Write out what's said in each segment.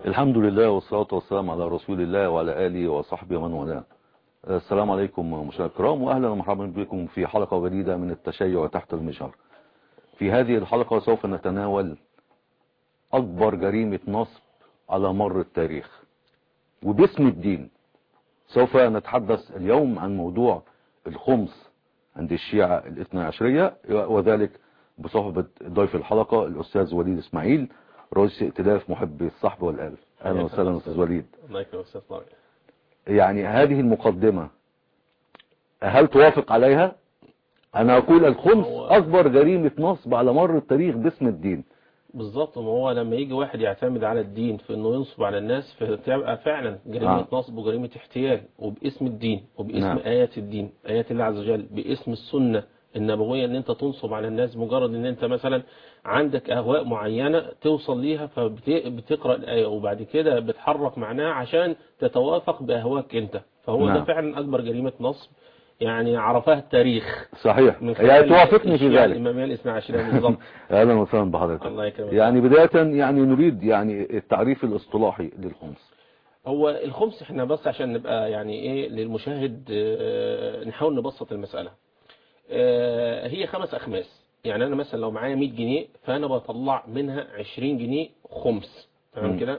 الحمد لله والصلاة والسلام على رسول الله وعلى آله وصحبه ومن والاه السلام عليكم مشاهدينا الكرام واهلا ومرحبا بكم في حلقة جديدة من التشيع تحت المجهر في هذه الحلقة سوف نتناول اكبر جريمة نصب على مر التاريخ وباسم الدين سوف نتحدث اليوم عن موضوع الخمس عند الشيعة الاثنى عشرية وذلك بصحبة ضيف الحلقة الأستاذ وليد إسماعيل رئيس ائتلاف محبي الصحب والآلف أهلا وسهلا أستاذ وليد الله يكرمك أستاذ طارق يعني هذه المقدمة هل توافق عليها أنا أقول الخمس هو- أكبر جريمة نصب على مر التاريخ باسم الدين بالظبط ما هو لما يجي واحد يعتمد على الدين في انه ينصب على الناس فتبقى فعلا جريمة آه. نصب وجريمة احتيال وباسم الدين وباسم نعم. آيات الدين آيات الله عز وجل باسم السنة النبوية ان انت تنصب على الناس مجرد ان انت مثلا عندك اهواء معينة توصل ليها فبتقرأ الآية وبعد كده بتحرك معناها عشان تتوافق باهواك انت فهو نعم. ده فعلا اكبر جريمة نصب يعني عرفها التاريخ صحيح من يعني توافقني في الشيعة ذلك الإمامية الاثنى عشرية بالظبط أهلا وسهلا بحضرتك الله يكرمك يعني بداية يعني نريد يعني التعريف الاصطلاحي للخمس هو الخمس احنا بس عشان نبقى يعني ايه للمشاهد آه، نحاول نبسط المسألة آه، هي خمس أخماس يعني أنا مثلا لو معايا 100 جنيه فأنا بطلع منها 20 جنيه خمس مم. تمام كده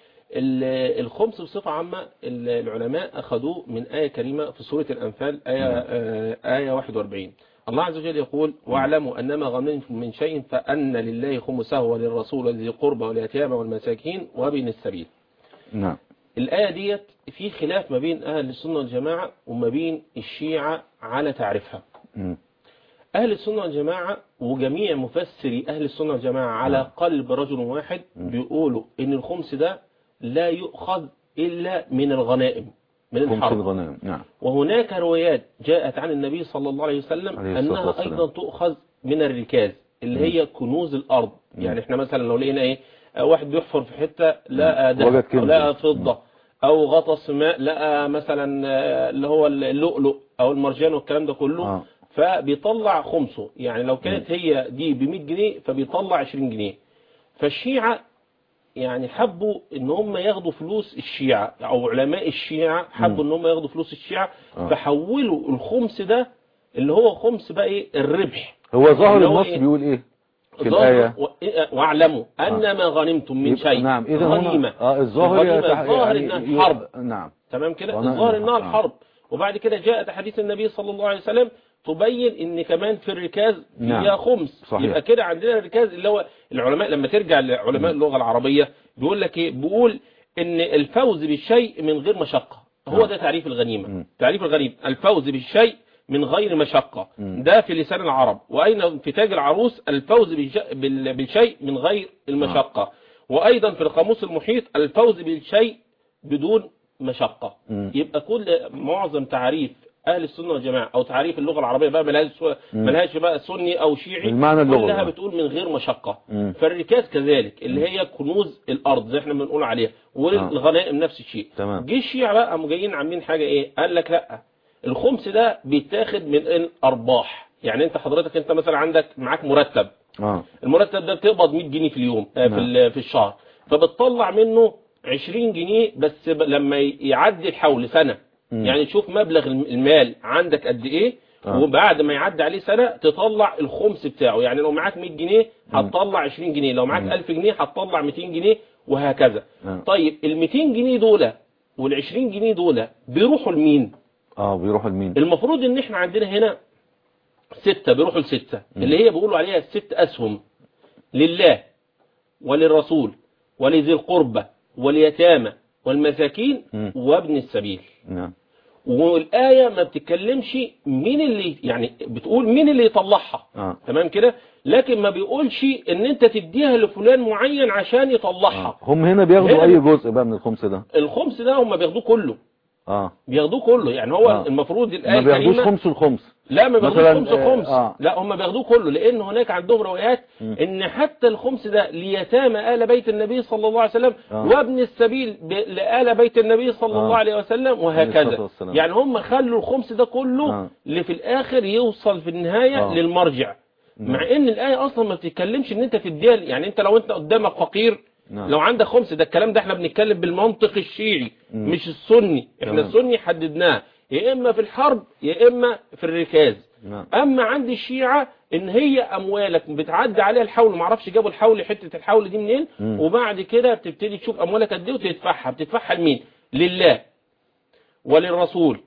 ال- الخمس بصفة عامة ال- العلماء أخذوه من آية كريمة في سورة الأنفال آية, آه، آية 41 الله عز وجل يقول واعلموا أنما غنمتم من شيء فأن لله خمسه وللرسول ولذي القربى واليتامى والمساكين وابن السبيل نعم الآية ديت في خلاف ما بين أهل السنة والجماعة وما بين الشيعة على تعريفها مم. أهل السنة والجماعة وجميع مفسري أهل السنة والجماعة على نعم. قلب رجل واحد مم. بيقولوا إن الخمس ده لا يؤخذ إلا من الغنائم من خمس الحرب الغنائم نعم وهناك روايات جاءت عن النبي صلى الله عليه وسلم عليه الصلاة أنها والسلام. أيضا تؤخذ من الركاز اللي مم. هي كنوز الأرض مم. يعني احنا مثلا لو لقينا ايه آه، واحد بيحفر في حتة لقى مم. وجد ذهب كنز. أو لقى فضة أو غطس ماء لقى مثلا آه، اللي هو اللؤلؤ أو المرجان والكلام ده كله آه. فبيطلع خمسه يعني لو كانت هي دي ب 100 جنيه فبيطلع 20 جنيه فالشيعة يعني حبوا ان هم ياخدوا فلوس الشيعة او علماء الشيعة حبوا ان هم ياخدوا فلوس الشيعة آه. فحولوا الخمس ده اللي هو خمس بقى ايه الربح هو ظاهر اللي هو النص إيه؟ بيقول ايه في ظاهر الآية و- إيه- واعلموا ان ما غنمتم من يبقى- شيء نعم إذا غنيمة هنا آه الظاهر الغنيمة يتح- الظاهر يعني انها حرب ي- نعم تمام كده وأنا- الظاهر انها آه. الحرب وبعد كده جاءت حديث النبي صلى الله عليه وسلم تبين ان كمان في الركاز نعم. فيها خمس صحيح. يبقى كده عندنا الركاز اللي هو العلماء لما ترجع لعلماء اللغة العربية بيقول لك ايه بيقول ان الفوز بالشيء من غير مشقة هو نعم. ده تعريف الغنيمة مم. تعريف الغنيمة الفوز بالشيء من غير مشقة مم. ده في لسان العرب وأين في تاج العروس الفوز بالج- بال- بالشيء من غير المشقة وأيضا في القاموس المحيط الفوز بالشيء بدون مشقة مم. يبقى كل معظم تعريف أهل السنة والجماعة أو تعريف اللغة العربية بقى ملهاش ملهاش بقى سني أو شيعي المعنى اللغوي. كلها بتقول من غير مشقة مم. فالركاز كذلك اللي هي كنوز الأرض زي احنا بنقول عليها والغنائم نفس الشيء تمام. جه الشيعة بقى قاموا جايين عاملين حاجة إيه قال لك لا الخمس ده بيتاخد من الأرباح يعني أنت حضرتك أنت مثلا عندك معاك مرتب اه المرتب ده بتقبض 100 جنيه في اليوم آه، في نعم. ال- في الشهر فبتطلع منه 20 جنيه بس ب- لما ي- يعدي الحول سنة مم. يعني تشوف مبلغ الم- المال عندك قد ايه آه. وبعد ما يعدي عليه سنة تطلع الخمس بتاعه يعني لو معاك 100 جنيه هتطلع 20 جنيه لو معاك مم. 1000 جنيه هتطلع 200 جنيه وهكذا آه. طيب ال 200 جنيه دول وال 20 جنيه دول بيروحوا لمين اه بيروحوا لمين المفروض ان احنا عندنا هنا ستة بيروحوا لستة اللي هي بيقولوا عليها الست اسهم لله وللرسول ولذي القربى واليتامى والمساكين مم. وابن السبيل نعم والآية ما بتتكلمش مين اللي يعني بتقول مين اللي يطلعها اه تمام كده لكن ما بيقولش ان انت تديها لفلان معين عشان يطلعها آه. هم هنا بياخدوا هنا- اي جزء بقى من الخمس ده الخمس ده هم بياخدوه كله اه بياخدوه كله يعني هو آه. المفروض الآية ما بياخدوش الكريمة خمس الخمس لا ما بياخدوش مثلاً، خمس آه، خمس آه. لا هم بياخدوه كله لان هناك عندهم روايات مم. ان حتى الخمس ده ليتامى آل بيت النبي صلى الله عليه وسلم آه. وابن السبيل ب- لآل بيت النبي صلى آه. الله عليه وسلم عليه وهكذا الصلاة والسلام. يعني هم خلوا الخمس ده كله آه. اللي في الاخر يوصل في النهاية آه. للمرجع نعم. مع ان الآية اصلا ما بتتكلمش ان انت تديها يعني انت لو انت قدامك فقير نعم. لو عندك خمس ده الكلام ده احنا بنتكلم بالمنطق الشيعي مم. مش السني احنا تمام. السني حددناه يا اما في الحرب يا اما في الركاز نعم اما عند الشيعة ان هي اموالك بتعدي عليها الحول ما اعرفش جابوا الحول حتة الحول دي منين مم. وبعد كده بتبتدي تشوف اموالك قد ايه وتدفعها بتدفعها لمين لله وللرسول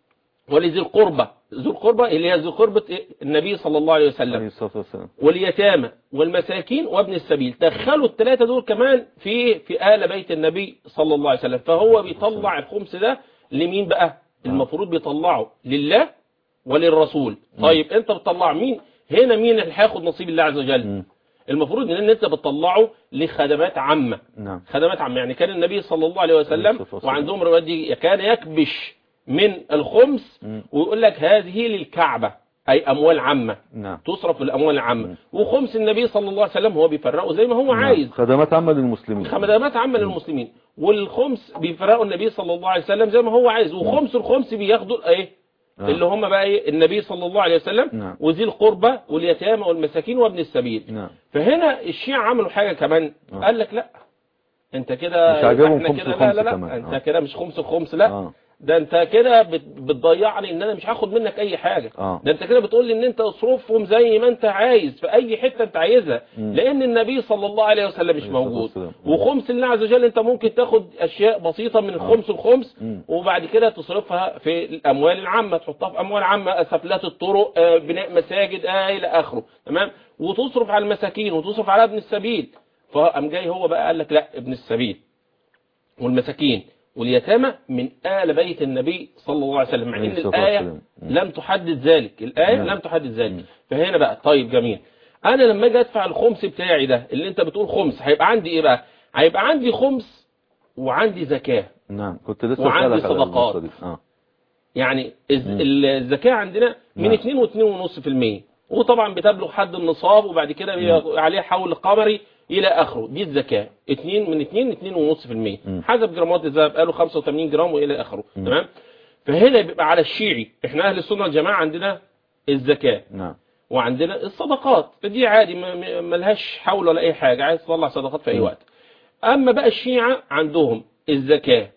ولذي القربة ذو القربة اللي هي ذو قربة إيه؟ النبي صلى الله عليه وسلم عليه الصلاة والسلام واليتامى والمساكين وابن السبيل دخلوا الثلاثة دول كمان في في آل بيت النبي صلى الله عليه وسلم فهو بيطلع الخمس ده لمين بقى المفروض بيطلعه لله وللرسول طيب انت بتطلع مين هنا مين اللي هياخد نصيب الله عز وجل مم. المفروض ان انت بتطلعه لخدمات عامة نعم خدمات عامة يعني كان النبي صلى الله عليه عليه وسلم الصلاة والسلام. وعندهم روايات دي كان يكبش من الخمس مم. ويقول لك هذه للكعبة أي أموال عامة نعم تصرف في الأموال العامة وخمس النبي صلى الله عليه وسلم هو بيفرقه زي ما هو عايز نعم. خدمات عامة للمسلمين خدمات عامة للمسلمين والخمس بيفرقوا النبي صلى الله عليه وسلم زي ما هو عايز وخمس الخمس بياخدوا ايه آه. اللي هم بقى ايه النبي صلى الله عليه وسلم نعم. وذي القربى واليتامى والمساكين وابن السبيل نعم فهنا الشيعة عملوا حاجة كمان آه. قال لك لا انت كده مش عاجبهم احنا خمس كده لا الخمس لا لا كمان. انت آه. كده مش خمس الخمس لا آه. ده انت كده بت- بتضيعني ان انا مش هاخد منك اي حاجة آه. ده انت كده بتقول لي ان انت اصرفهم زي ما انت عايز في اي حتة انت عايزها مم. لان النبي صلى الله عليه وسلم مش عليه الصلاة موجود والسلام. وخمس الله عز وجل انت ممكن تاخد اشياء بسيطة من الخمس الخمس مم. وبعد كده تصرفها في الاموال العامة تحطها في اموال عامة سفلات الطرق آه، بناء مساجد آه الى اخره تمام وتصرف على المساكين وتصرف على ابن السبيل فقام جاي هو بقى قال لك لا ابن السبيل والمساكين واليتامى من آل بيت النبي صلى الله عليه وسلم مع عليه ان الصلاة الآية والسلام. لم تحدد ذلك الآية نعم. لم تحدد ذلك فهنا بقى طيب جميل انا لما اجي ادفع الخمس بتاعي ده اللي انت بتقول خمس هيبقى عندي ايه بقى هيبقى عندي خمس وعندي زكاة نعم كنت لسه وعندي أسألك على صدقات. النقطة دي. اه يعني الز- الزكاة عندنا من نعم. 2 و 2.5% وطبعا بتبلغ حد النصاب وبعد كده بي- عليه حول قمري الى اخره دي الزكاة 2 من 2 ل 2.5% مم. حسب جرامات الذهب قالوا 85 جرام والى اخره تمام فهنا بيبقى على الشيعي احنا اهل السنة والجماعة عندنا الزكاة نعم وعندنا الصدقات دي عادي ما- ما- ملهاش حول ولا اي حاجة عايز تطلع صدقات في اي وقت اما بقى الشيعة عندهم الزكاة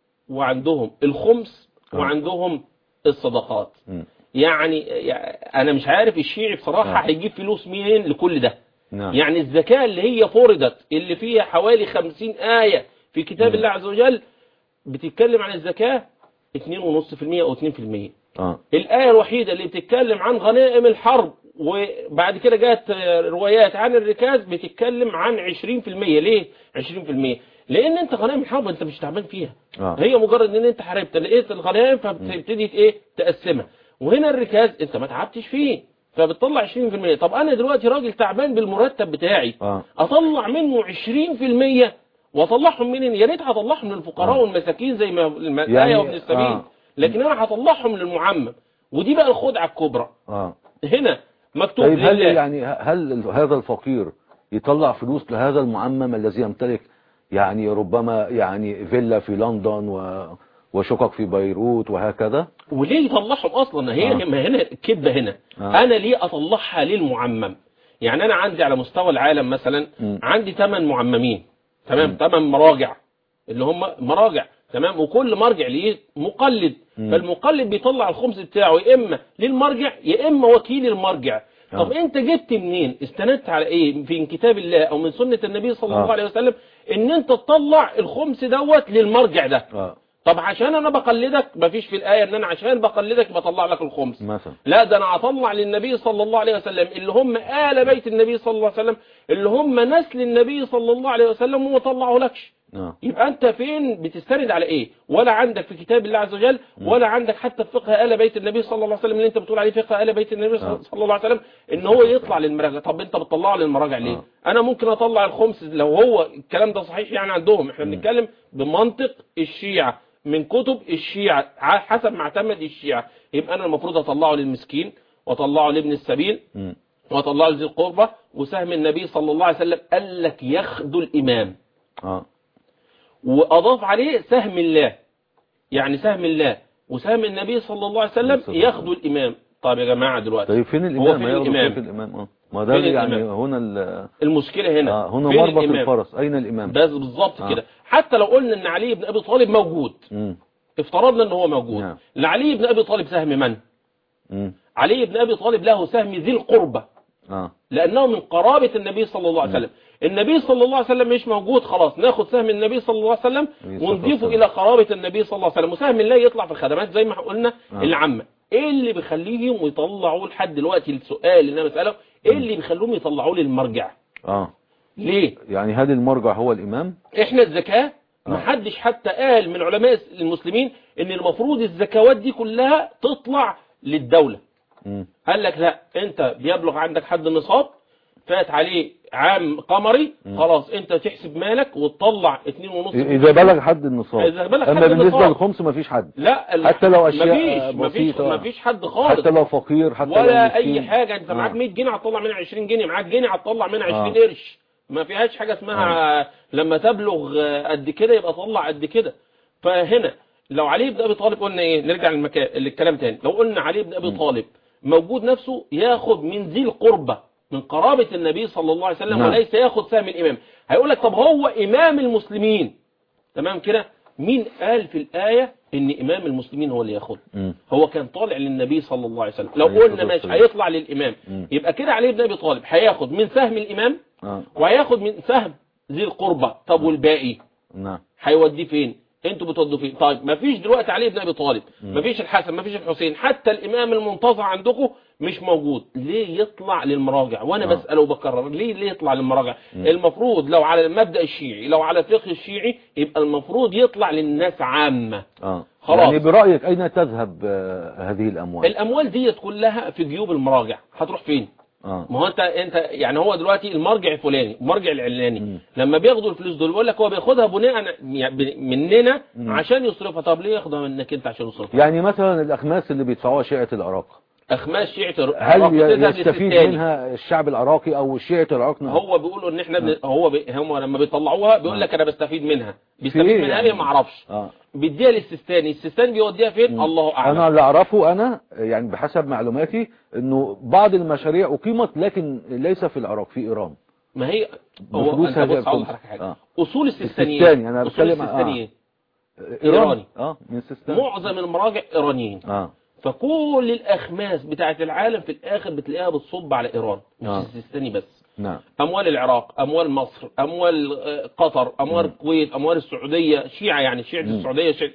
وعندهم الخمس آه. وعندهم الصدقات مم. يعني يعني انا مش عارف الشيعي بصراحة آه. هيجيب فلوس منين لكل ده نعم يعني الزكاة اللي هي فرضت اللي فيها حوالي خمسين آية في كتاب مم. الله عز وجل بتتكلم عن الزكاة 2.5% أو 2% اه الآية الوحيدة اللي بتتكلم عن غنائم الحرب وبعد كده جاءت روايات عن الركاز بتتكلم عن 20% ليه 20% لان انت غنائم الحرب انت مش تعبان فيها آه. هي مجرد ان انت حاربت لقيت الغنائم فبتبتدي ايه تقسمها وهنا الركاز انت ما تعبتش فيه فبتطلع 20% طب انا دلوقتي راجل تعبان بالمرتب بتاعي اه اطلع منه 20% واطلعهم منين يا ريت هطلعهم للفقراء آه. والمساكين زي ما الآية يعني- وابن السبيل آه. لكن انا هطلعهم للمعمم ودي بقى الخدعة الكبرى اه هنا مكتوب طيب هل لله يعني هل هذا الفقير يطلع فلوس لهذا المعمم الذي يمتلك يعني ربما يعني فيلا في لندن و وشقق في بيروت وهكذا وليه يطلعهم اصلا هي آه. ما هنا الكذبه هنا آه. انا ليه اطلعها للمعمم يعني انا عندي على مستوى العالم مثلا مم. عندي ثمان معممين تمام ثمان مراجع اللي هم مراجع تمام وكل مرجع ليه مقلد مم. فالمقلد بيطلع الخمس بتاعه يا اما للمرجع يا اما وكيل المرجع طب آه. انت جبت منين استندت على ايه في كتاب الله او من سنة النبي صلى الله آه. عليه وسلم ان انت تطلع الخمس دوت للمرجع ده اه طب عشان انا بقلدك مفيش في الآية ان انا عشان بقلدك بطلع لك الخمس مثلا لا ده انا هطلع للنبي صلى الله عليه وسلم اللي هم آل بيت النبي صلى الله عليه وسلم اللي هم نسل النبي صلى الله عليه وسلم وما طلعوا لكش اه يبقى انت فين بتستند على ايه ولا عندك في كتاب الله عز وجل ولا عندك حتى في فقه آل بيت النبي صلى الله عليه وسلم اللي انت بتقول عليه فقه آل بيت النبي صلى آه. صلى الله عليه وسلم ان هو يطلع للمراجع طب انت بتطلعه للمراجع ليه آه. انا ممكن اطلع الخمس لو هو الكلام ده صحيح يعني عندهم احنا بنتكلم بمنطق الشيعة من كتب الشيعة ع- حسب ما اعتمد الشيعة يبقى انا المفروض اطلعه للمسكين واطلعه لابن السبيل مم. واطلعه لذي القربة وسهم النبي صلى الله عليه وسلم قال لك يخدو الامام اه وأضاف عليه سهم الله يعني سهم الله وسهم النبي صلى الله عليه وسلم صلى الله عليه ياخدوا الإمام طيب يا جماعة دلوقتي طيب فين هو الامام فين ما ياخدوا الإمام؟ في الامام اه ما ده فين يعني الإمام؟ هنا ال- المشكلة هنا آه هنا فين مربط الإمام؟ الفرس اين الامام بس بالظبط آه. كده حتى لو قلنا ان علي بن ابي طالب موجود مم. افترضنا ان هو موجود نعم. لعلي بن ابي طالب سهم من مم. علي بن ابي طالب له سهم ذي القربة اه لانه من قرابة النبي صلى الله عليه وسلم النبي صلى الله عليه وسلم مش موجود خلاص ناخد سهم النبي صلى الله عليه وسلم عليه الصلاة ونضيفه والسلام. الى قرابة النبي صلى الله عليه وسلم وسهم الله يطلع في الخدمات زي ما قلنا آه. العامة ايه اللي بيخليهم يطلعوا لحد دلوقتي السؤال اللي انا بسأله ايه اللي بيخليهم يطلعوا لي المرجع اه ليه يعني هل المرجع هو الامام احنا الزكاة آه. محدش حتى قال من علماء المسلمين ان المفروض الزكوات دي كلها تطلع للدولة مم. قال لك لا انت بيبلغ عندك حد النصاب فات عليه عام قمري خلاص انت تحسب مالك وتطلع 2.5 اذا بلغ حد النصاب إذا بلغ اما حد بالنسبه النصاب. للخمس ما فيش حد لا ال- حتى لو أشياء مفيش مفيش بسيطة. مفيش حد خالص حتى لو فقير حتى لو ولا مسكين. اي حاجة انت آه. معاك 100 جنيه هتطلع منها 20 جنيه معاك جنيه هتطلع منها 20 آه. قرش ما فيهاش حاجة اسمها لما تبلغ آه، قد كده يبقى طلع قد كده فهنا لو علي بن ابي طالب قلنا ايه نرجع للمكان للكلام تاني لو قلنا علي بن ابي طالب موجود نفسه ياخد من ذي القربة من قرابة النبي صلى الله عليه وسلم نعم. وليس ياخد سهم الامام هيقول لك طب هو امام المسلمين تمام كده مين قال في الآية ان امام المسلمين هو اللي ياخد مم. هو كان طالع للنبي صلى الله عليه وسلم لو عليه قلنا الصلاة ماشي والسلام. هيطلع للامام مم. يبقى كده علي بن ابي طالب هياخد من سهم الامام اه وهياخد من سهم ذي القربة طب والباقي نعم هيوديه فين انتوا بتودوا فين طيب مفيش دلوقتي علي بن ابي طالب مفيش الحسن مفيش الحسين حتى الامام المنتظر عندكم مش موجود ليه يطلع للمراجع وانا آه. بساله وبكرر ليه ليه يطلع للمراجع المفروض لو على المبدا الشيعي لو على الفقه الشيعي يبقى المفروض يطلع للناس عامه اه خلاص. يعني برايك اين تذهب آه هذه الاموال الاموال ديت كلها في جيوب المراجع هتروح فين اه ما هو انت انت يعني هو دلوقتي المرجع الفلاني المرجع العلاني مم. لما بياخدوا الفلوس دول بيقول لك هو بياخدها بناء يعني مننا مم. عشان يصرفها طب ليه ياخدها منك انت عشان يصرفها يعني مثلا الاخماس اللي بيدفعوها شيعه العراق اخماس شيعة العراق هل بتذهب يستفيد للستاني. منها الشعب العراقي او شيعه العراق نعم. هو بيقولوا ان احنا بن... هو بي... هم لما بيطلعوها بيقول لك انا بستفيد منها بيستفيد إيه منها يعني؟ ايه ما اعرفش اه بيديها للسيستاني السيستاني بيوديها فين الله اعلم انا اللي اعرفه انا يعني بحسب معلوماتي انه بعض المشاريع اقيمت لكن ليس في العراق في ايران ما هي هو بفلوس انت هذه بص هقول الخمس. لك حاجه آه. اصول السيستانيين السيستاني، أنا اصول بتكلم- آه. السيستانيين ايران إيراني. اه من سيستان معظم المراجع ايرانيين اه فكل الاخماس بتاعت العالم في الاخر بتلاقيها بتصب على ايران مش آه. السيستاني بس نعم اموال العراق اموال مصر اموال آه، قطر اموال الكويت اموال السعوديه شيعه يعني شيعه السعوديه شيعة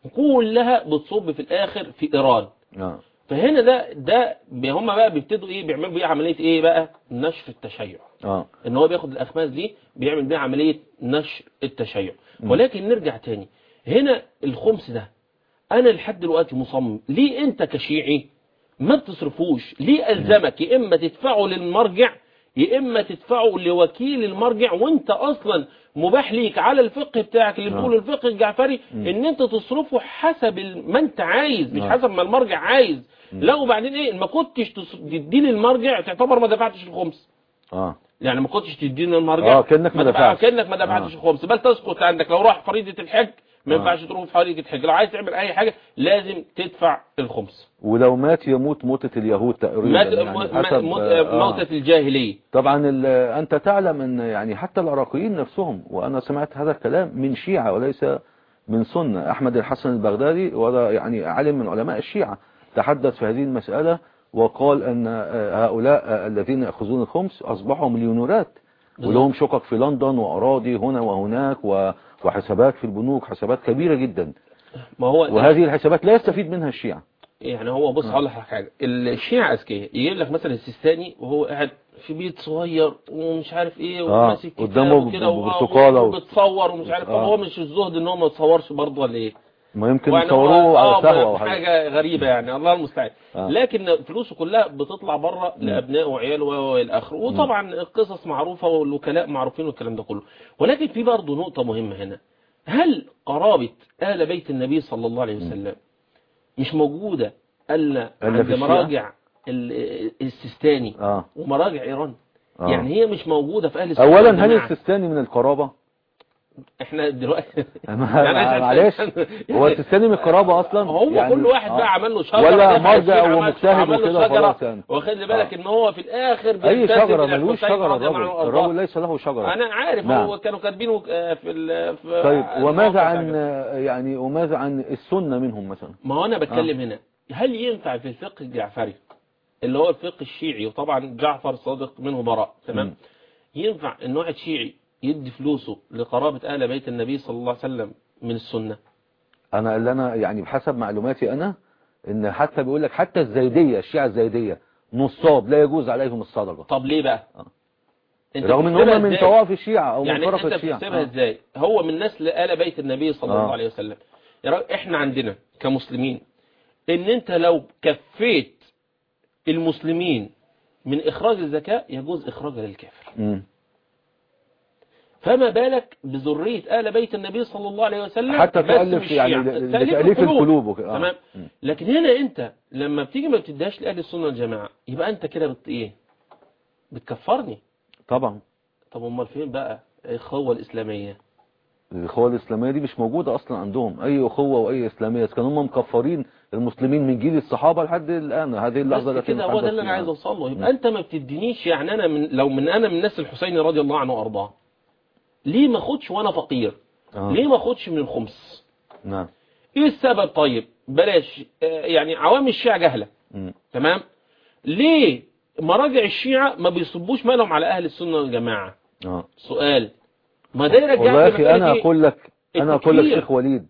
كلها بتصب في الاخر في ايران اه فهنا ده ده هم بقى بيبتدوا ايه بيعملوا بيه عمليه ايه بقى نشر التشيع اه ان هو بياخد الاخماس دي بيعمل بيها عمليه نشر التشيع ولكن نرجع تاني هنا الخمس ده انا لحد دلوقتي مصمم ليه انت كشيعي ما بتصرفوش ليه الزمك يا اما تدفعه للمرجع يا اما تدفعه لوكيل المرجع وانت اصلا مباح ليك على الفقه بتاعك اللي نعم. بتقوله الفقه الجعفري ان انت تصرفه حسب ال- ما انت عايز مش نعم. حسب ما المرجع عايز لا وبعدين ايه ما كنتش تص- تدي للمرجع تعتبر ما دفعتش الخمس اه يعني ما كنتش تديني المرجع آه، كأنك ما دفع- دفعتش. كأنك ما دفعتش آه. الخمس بل تسقط عندك لو راح فريضة الحج ما آه. ينفعش تروح في فريضة الحج لو عايز تعمل اي حاجة لازم تدفع الخمس ولو مات يموت موتة اليهود تقريبا مات يعني م- حسب م- آه، موتة الجاهلية طبعا ال- انت تعلم ان يعني حتى العراقيين نفسهم وانا سمعت هذا الكلام من شيعة وليس من سنة احمد الحسن البغدادي وهذا يعني عالم من علماء الشيعة تحدث في هذه المسألة وقال ان آه، هؤلاء آه، الذين يأخذون الخمس اصبحوا مليونيرات ولهم شقق في لندن واراضي هنا وهناك و- وحسابات في البنوك حسابات كبيرة جدا ما هو وهذه الحسابات لا يستفيد منها الشيعة يعني هو بص هقول لك على حاجة الشيعة اذكياء يجيب لك مثلا السيستاني وهو قاعد في بيت صغير ومش عارف ايه آه، وماسك كتاب قدامه وكده ب- و- برتقالة و- وبتصور ومش عارف طب آه. هو مش الزهد ان هو ما يتصورش برضه ولا ايه ما يمكن ويعني يصوروه هو- على آه، سهوة او حاجة حاجة غريبة يعني الله المستعان آه. لكن فلوسه كلها بتطلع بره لأبنائه وعياله والى اخره وطبعا القصص معروفة والوكلاء معروفين والكلام ده كله ولكن في برضه نقطة مهمة هنا هل قرابة آل بيت النبي صلى الله عليه وسلم مش موجودة إلا إلا عند في الشيعة؟ مراجع ال- السيستاني اه ومراجع إيران آه. يعني هي مش موجودة في أهل السنة اولا هل والجماعة. السيستاني من القرابة احنا دلوقتي ما- معلش هو السيستاني من القرابة اصلا هو يعني- كل واحد آه. بقى عمل له شجره ولا دخل مرجع فيه، عمل- ومجتهد عمل له وكده شجرة. خلاص يعني. واخد لي بالك آه. ان هو في الاخر اي بينتسب شجرة إلى ملوش الحسين شجرة رضي الله عنه الرجل وأرضاه. الرجل ليس له شجرة انا عارف نعم. هو كانوا كاتبينه آه، في ال في طيب وماذا الموقع عن بتاعه. يعني وماذا عن السنة منهم مثلا ما هو انا بتكلم هنا هل ينفع في الفقه الجعفري اللي هو الفقه الشيعي وطبعا جعفر صادق منه براء تمام مم. ينفع ان واحد شيعي يدي فلوسه لقرابة آل بيت النبي صلى الله عليه وسلم من السنة انا اللي انا يعني بحسب معلوماتي انا ان حتى بيقول لك حتى الزيدية الشيعة الزيدية نصاب لا يجوز عليهم الصدقة طب ليه بقى آه. انت رغم ان بتحسبها هم من إزاي؟ طوائف الشيعة او من يعني طرف انت الشيعة بتحسبها آه. ازاي هو من نسل آل بيت النبي صلى الله آه. عليه وسلم يا راجل احنا عندنا كمسلمين ان انت لو كفيت المسلمين من اخراج الزكاة يجوز اخراجها للكافر مم. فما بالك بذرية آل بيت النبي صلى الله عليه وسلم حتى بس تألف مش يعني شيعة. ل- تأليف لتأليف القلوب وكده. آه. تمام مم. لكن هنا انت لما بتيجي ما بتديهاش لأهل السنة والجماعة يبقى انت كده بت ايه بتكفرني طبعا طب امال فين بقى الخوة الإسلامية الأخوة الإسلامية دي مش موجودة أصلا عندهم أي أخوة وأي إسلامية إذا كانوا هم مكفرين المسلمين من جيل الصحابة لحد الآن هذه اللحظة بس التي كده هو نتحدث ده اللي انا فيها. عايز اوصل له مم. يبقى انت ما بتدينيش يعني انا من لو من انا من ناس الحسين رضي الله عنه وارضاه ليه ما اخدش وانا فقير آه. ليه ما اخدش من الخمس نعم ايه السبب طيب بلاش آه، يعني عوام الشيعة جهلة مم. تمام ليه مراجع الشيعة ما بيصبوش مالهم على اهل السنة والجماعة آه. سؤال ما ده يرجع والله يا أخي لمسألة أنا إيه؟ أقول لك أنا أقول لك التكفير. شيخ وليد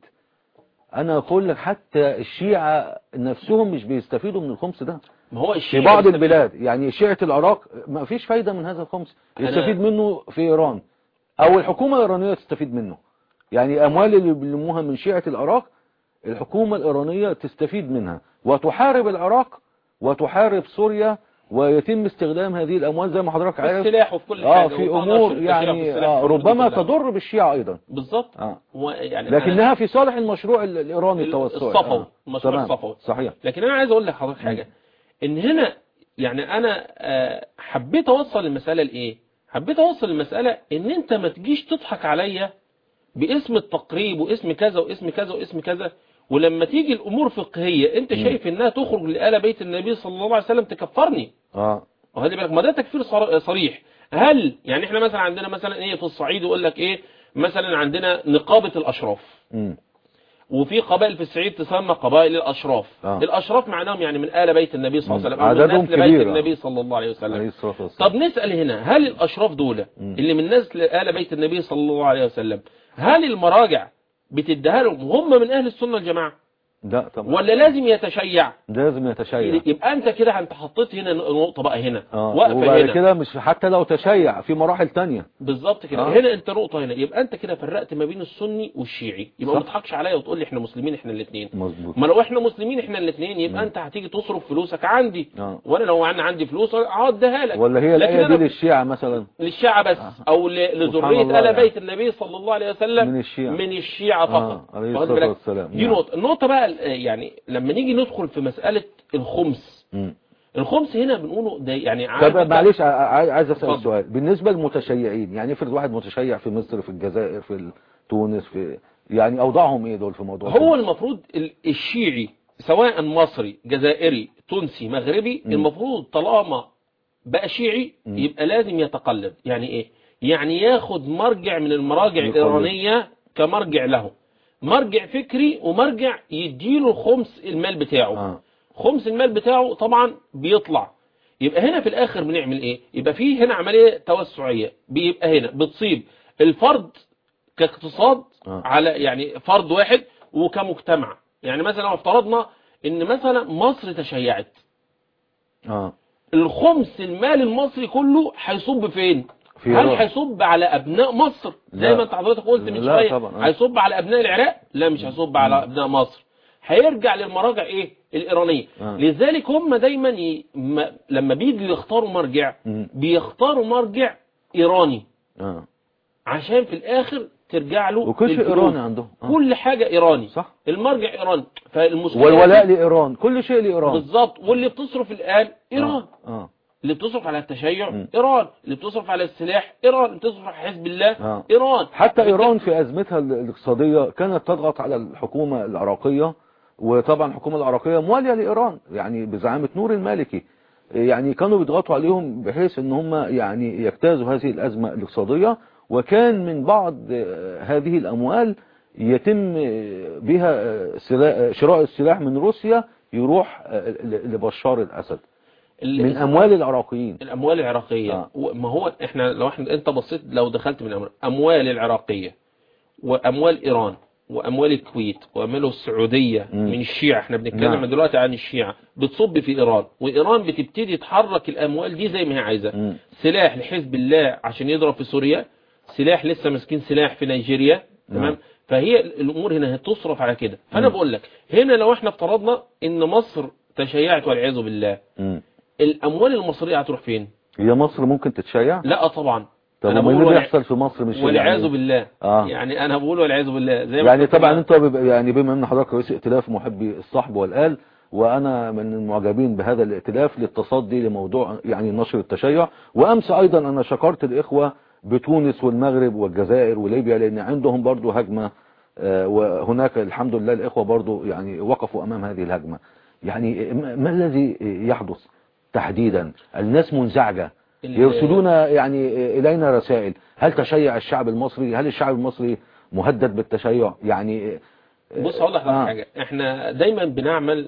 أنا أقول لك حتى الشيعة نفسهم مش بيستفيدوا من الخمس ده ما هو في الشيعة بعض بيستفيد- البلاد يعني شيعة العراق ما فيش فايدة من هذا الخمس أنا- يستفيد منه في إيران أو الحكومة الإيرانية تستفيد منه يعني أموال اللي بيلموها من شيعة العراق الحكومة الإيرانية تستفيد منها وتحارب العراق وتحارب سوريا ويتم استخدام هذه الأموال زي ما حضرتك عارف السلاح وفي كل اه حاجة في وطنش أمور التشريع في يعني السلاح آه في الأمور دي ربما كلها. تضر بالشيعة أيضا بالظبط آه. هو يعني أنا- لكنها في صالح المشروع ال- الإيراني التوسعي الصفوي، آه. المشروع تمام. الصفوي. صحيح لكن انا عايز اقول لحضرتك حاجة ان هنا يعني انا آه، حبيت اوصل المسألة لايه حبيت اوصل المسألة ان انت ما تجيش تضحك عليا باسم التقريب واسم كذا واسم كذا واسم كذا ولما تيجي الامور فقهية انت شايف انها تخرج لآل بيت النبي صلى الله عليه وسلم تكفرني اه وخلي بالك ما ده تكفير صر- صريح هل يعني احنا مثلا عندنا مثلا ايه في الصعيد يقول لك ايه مثلا عندنا نقابة الاشراف مم. وفي قبائل في الصعيد تسمى قبائل الأشراف آه. الأشراف معناهم يعني من آل بيت النبي صلى الله عليه وسلم أو من عددهم نسل بيت كبير، آه. النبي صلى الله عليه عليه وسلم الصلاة والسلام طب نسأل هنا هل الأشراف دول مم. اللي من نسل آل بيت النبي صلى الله عليه وسلم هل المراجع بتديها لهم وهم من أهل السنة والجماعة لا طبعا ولا لازم يتشيع لازم يتشيع يبقى أنت كده أنت حطيت هنا نقطة بقى هنا اه واقفة وبعد هنا كده مش حتى لو تشيع في مراحل تانية بالظبط كده آه. هنا انت نقطة هنا يبقى انت كده فرقت ما بين السني والشيعي يبقى صح. ما تضحكش عليا وتقول لي احنا مسلمين احنا الاثنين مظبوط ما لو احنا مسلمين احنا الاثنين يبقى مم. انت هتيجي تصرف فلوسك عندي اه وانا لو انا عندي فلوس هعديها لك ولا هي لكن الآية دي أنا للشيعة مثلا للشيعة بس او ل- سبحان لذرية الله آل يعني. بيت النبي صلى الله عليه وسلم من الشيعة. من الشيعة فقط آه، عليه واخد الصلاة بالك؟ والسلام. دي نعم. نقطة النقطة بقى ال- يعني لما نيجي ندخل في مسألة الخمس مم. الخمس هنا بنقوله ده يعني عارف طب أنت- معلش ع- ع- عايز اسال اتفضل. سؤال بالنسبه للمتشيعين يعني افرض واحد متشيع في مصر في الجزائر في تونس في يعني اوضاعهم ايه دول في موضوع هو الخمس؟ المفروض ال- الشيعي سواء مصري جزائري تونسي مغربي مم. المفروض طالما بقى شيعي مم. يبقى لازم يتقلب يعني ايه يعني ياخد مرجع من المراجع يقلد. الإيرانية كمرجع له مرجع فكري ومرجع يديله خمس المال بتاعه اه خمس المال بتاعه طبعا بيطلع يبقى هنا في الاخر بنعمل ايه يبقى فيه هنا عملية توسعية بيبقى هنا بتصيب الفرد كاقتصاد آه. على يعني فرد واحد وكمجتمع يعني مثلا لو افترضنا ان مثلا مصر تشيعت اه الخمس المال المصري كله هيصب فين في هل إيران. هيصب على ابناء مصر زي لا. ما انت حضرتك قلت من لا شويه طبعا، آه. هيصب على ابناء العراق لا مش هيصب على ابناء مصر هيرجع للمراجع ايه الايرانيه آه. لذلك هم دايما ي... ما... لما بيجوا يختاروا مرجع مم. بيختاروا مرجع ايراني اه عشان في الاخر ترجع له وكل شيء الفلوس. ايراني عندهم آه. كل حاجه ايراني صح المرجع ايراني فالمشكله والولاء لايران كل شيء لايران بالظبط واللي بتصرف الان ايران اه اللي بتصرف على التشيع مم. ايران اللي بتصرف على السلاح ايران اللي بتصرف على حزب الله آه. ايران حتى ايران في ازمتها ال- الاقتصاديه كانت تضغط على الحكومه العراقيه وطبعا الحكومه العراقيه مواليه لايران يعني بزعامه نور المالكي يعني كانوا بيضغطوا عليهم بحيث ان هم يعني يجتازوا هذه الازمه الاقتصاديه وكان من بعض آه، هذه الاموال يتم آه، بها آه، سلا- آه، شراء السلاح من روسيا يروح آه، ل- لبشار الاسد ال- من اموال العراقيين الاموال العراقيه آه. و- ما هو احنا لو احنا انت بصيت لو دخلت من أمر اموال العراقيه واموال ايران واموال الكويت واموال السعوديه مم. من الشيعة احنا بنتكلم نعم. دلوقتي عن الشيعة بتصب في ايران وايران بتبتدي تحرك الاموال دي زي ما هي عايزه مم. سلاح لحزب الله عشان يضرب في سوريا سلاح لسه ماسكين سلاح في نيجيريا نعم. تمام فهي الامور هنا هتصرف على كده فانا مم. بقول لك هنا لو احنا افترضنا ان مصر تشيعت والعياذ بالله مم. الاموال المصريه هتروح فين هي مصر ممكن تتشيع لا طبعا طب أنا وما بقول اللي ولا- بيحصل في مصر مش والعياذ يعني- بالله آه. يعني انا بقول والعياذ بالله زي ما يعني كنت طبعا بقى- انت بيبقى- يعني بما ان حضرتك رئيس ائتلاف محبي الصحب والآل وانا من المعجبين بهذا الائتلاف للتصدي لموضوع يعني نشر التشيع وامس ايضا انا شكرت الاخوة بتونس والمغرب والجزائر وليبيا لان عندهم برضو هجمة آه، وهناك الحمد لله الاخوة برضو يعني وقفوا امام هذه الهجمة يعني ما ما الذي يحدث تحديدا الناس منزعجة ال- يرسلون يعني إلينا رسائل هل تشيع الشعب المصري هل الشعب المصري مهدد بالتشيع يعني بص هقول لحضرتك آه. حاجه احنا دايما بنعمل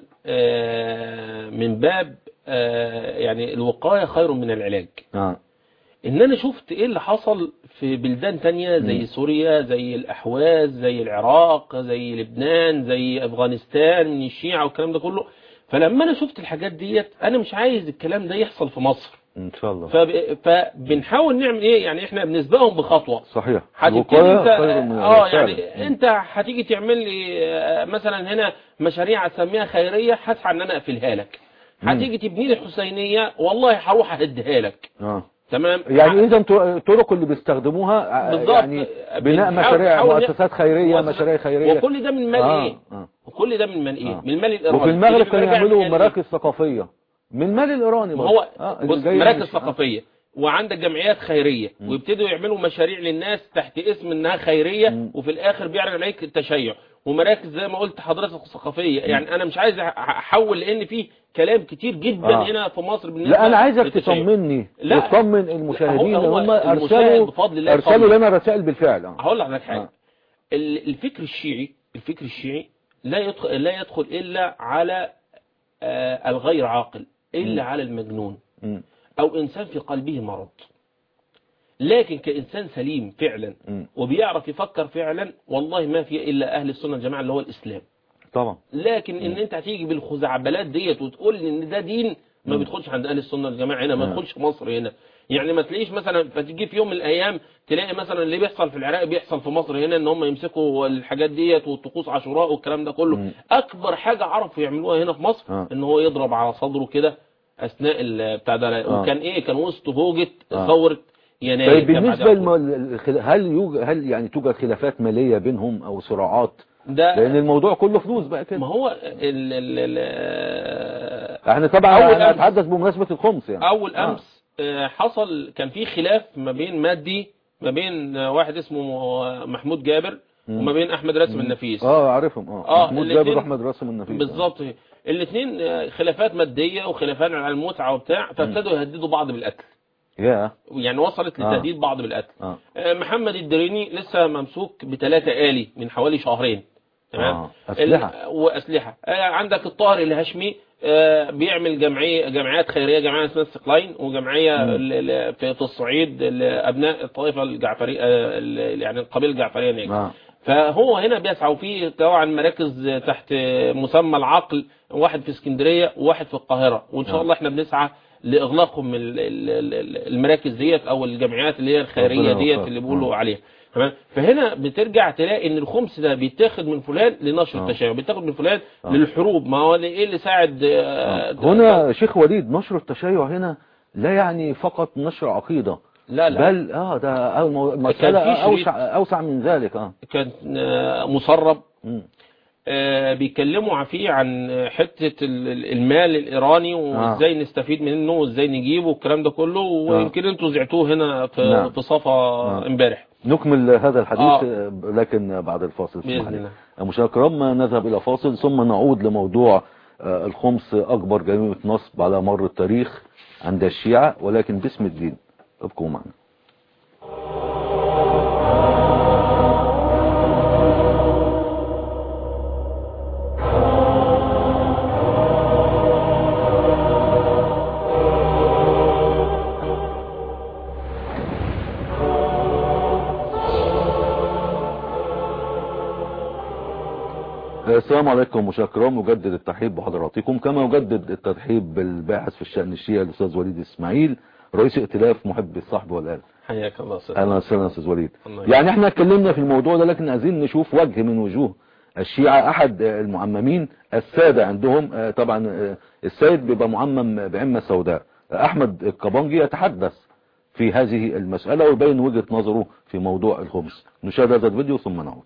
آه، من باب آه، يعني الوقايه خير من العلاج آه. ان انا شفت ايه اللي حصل في بلدان تانية زي مم. سوريا زي الاحواز زي العراق زي لبنان زي افغانستان من الشيعة والكلام ده كله فلما انا شفت الحاجات ديت انا مش عايز الكلام ده يحصل في مصر ان شاء الله فب... فبنحاول نعمل ايه يعني احنا بنسبقهم بخطوة صحيح هتبتدي الوقاية انت خير من اه الفعل. يعني انت هتيجي تعمل لي آه، مثلا هنا مشاريع هتسميها خيريه هسعى ان انا اقفلها لك مم. هتيجي تبني لي حسينيه والله هروح اهديها لك آه. تمام يعني اذا الطرق اللي بيستخدموها آه، بالظبط. يعني بناء بنحاول- مشاريع بنحاول مؤسسات خيرية مؤسسات- مشاريع خيرية وكل ده من مال آه، ايه آه. وكل ده من مال ايه آه. من المال الايراني وفي المغرب اللي كانوا بيرجع يعملوا من مال إيه؟ مراكز ثقافية من مال الايراني ما برضه. هو آه، اللي بص جاي مراكز مش- آه. ثقافيه وعندك جمعيات خيريه مم. ويبتدوا يعملوا مشاريع للناس تحت اسم انها خيريه مم. وفي الاخر بيعرض عليك التشيع ومراكز زي ما قلت حضرتك ثقافيه يعني انا مش عايز أح- احول لان في كلام كتير جدا آه. هنا في مصر بالنسبه لا انا عايزك للتشيع. تطمني لا. وتطمن المشاهدين هو- هو هم المشاهد ارسلوا بفضل الله ارسلوا يطمن. لنا رسائل بالفعل آه. هقول لحضرتك حاجه آه. ال- الفكر الشيعي الفكر الشيعي لا يدخل لا يدخل الا على آه، الغير عاقل الا مم. على المجنون مم. او انسان في قلبه مرض لكن كانسان سليم فعلا مم. وبيعرف يفكر فعلا والله ما في الا اهل السنه الجماعه اللي هو الاسلام طبعا لكن ان انت هتيجي بالخزعبلات ديت وتقول لي ان ده دين ما مم. بيدخلش عند اهل السنه الجماعه هنا ما نعم. بيدخلش مصر هنا يعني ما تلاقيش مثلا فتيجي في يوم من الايام تلاقي مثلا اللي بيحصل في العراق بيحصل في مصر هنا ان هم يمسكوا الحاجات ديت والطقوس عاشوراء والكلام ده كله مم. اكبر حاجه عرفوا يعملوها هنا في مصر آه. ان هو يضرب على صدره كده اثناء ال- بتاع ده آه. وكان ايه كان وسط هوجه آه. ثوره يناير طيب كان بالنسبة بعدها للم... الخل- هل يوجد هل يعني توجد خلافات مالية بينهم او صراعات ده لان الموضوع كله فلوس بقى ما كده هو ال ال ال احنا طبعا أول انا أمس. اتحدث بمناسبة الخمس يعني اول آه. امس آه، حصل كان في خلاف ما بين مادي ما بين آه، واحد اسمه محمود جابر مم. وما بين احمد راسم النفيس اه عارفهم اه, آه، محمود الاتنين- جابر واحمد راسم النفيس بالظبط الاثنين خلافات ماديه وخلافات على المتعه وبتاع فابتدوا يهددوا بعض بالقتل يا يعني وصلت آه. لتهديد بعض بالقتل اه آه، محمد الدريني لسه ممسوك بثلاثة آلي من حوالي شهرين تمام آه، أسلحة. ال- وأسلحة آه، عندك الطاهر الهاشمي آه، بيعمل جمعية جمعيات خيرية جمعية اسمها استقلاين وجمعية مم. ل- ل- في في الصعيد لأبناء الطائفة الجعفرية آه، ال- يعني القبيلة الجعفرية هناك اه فهو هنا بيسعوا فيه طبعا مراكز تحت مسمى العقل واحد في اسكندرية وواحد في القاهرة وإن شاء آه. الله احنا بنسعى لإغلاقهم ال- ال- ال- المراكز ديت أو الجمعيات اللي هي الخيرية ربنا ديت يوفقك. اللي آه. بيقولوا عليها تمام فهنا بترجع تلاقي ان الخمس ده بيتاخد من فلان لنشر آه. التشيع بيتاخد من فلان آه. للحروب ما هو ايه اللي ساعد آه، هنا شيخ وليد نشر التشيع هنا لا يعني فقط نشر عقيدة لا لا بل اه ده المو- مسألة كان في شريط- اوسع اوسع من ذلك اه كان آه، مسرب مم. آه، بيتكلموا فيه عن حتة ال- ال- المال الإيراني وإزاي نستفيد منه وإزاي نجيبه والكلام ده كله ويمكن انتوا زعتوه هنا في نعم. في صفا نعم. امبارح نكمل هذا الحديث آه. آه، لكن بعد الفاصل اسمح بإذن لي. الله مشاهدينا الكرام نذهب إلى فاصل ثم نعود لموضوع آه، الخمس أكبر جريمة نصب على مر التاريخ عند الشيعة ولكن باسم الدين ابقوا معنا السلام عليكم مشاهدينا الكرام نجدد الترحيب بحضراتكم كما نجدد الترحيب بالباحث في الشأن الشيعي الأستاذ وليد إسماعيل رئيس ائتلاف محبي الصحب والآل حياك الله أستاذ اهلا وسهلا يا استاذ وليد الله يبارك. يعني احنا اتكلمنا في الموضوع ده لكن عايزين نشوف وجه من وجوه الشيعة احد آه، المعممين السادة عندهم آه، طبعا آه، السيد بيبقى معمم بعمة سوداء آه، احمد القبانجي يتحدث في هذه المسألة ويبين وجهة نظره في موضوع الخمس نشاهد هذا الفيديو ثم نعود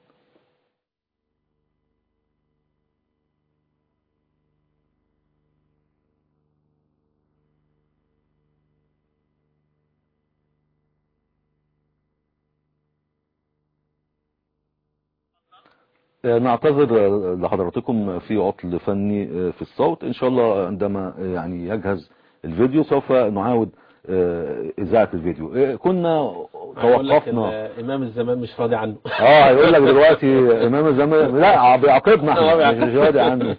آه، نعتذر آه، لحضراتكم في عطل فني آه، في الصوت ان شاء الله عندما آه، يعني يجهز الفيديو سوف نعاود آه، اذاعة الفيديو آه، كنا هقول لك توقفنا ال- إمام الزمان مش راضي عنه اه هيقول لك دلوقتي امام الزمان لا بيعاقبنا آه، احنا بيعاقب- مش راضي عنه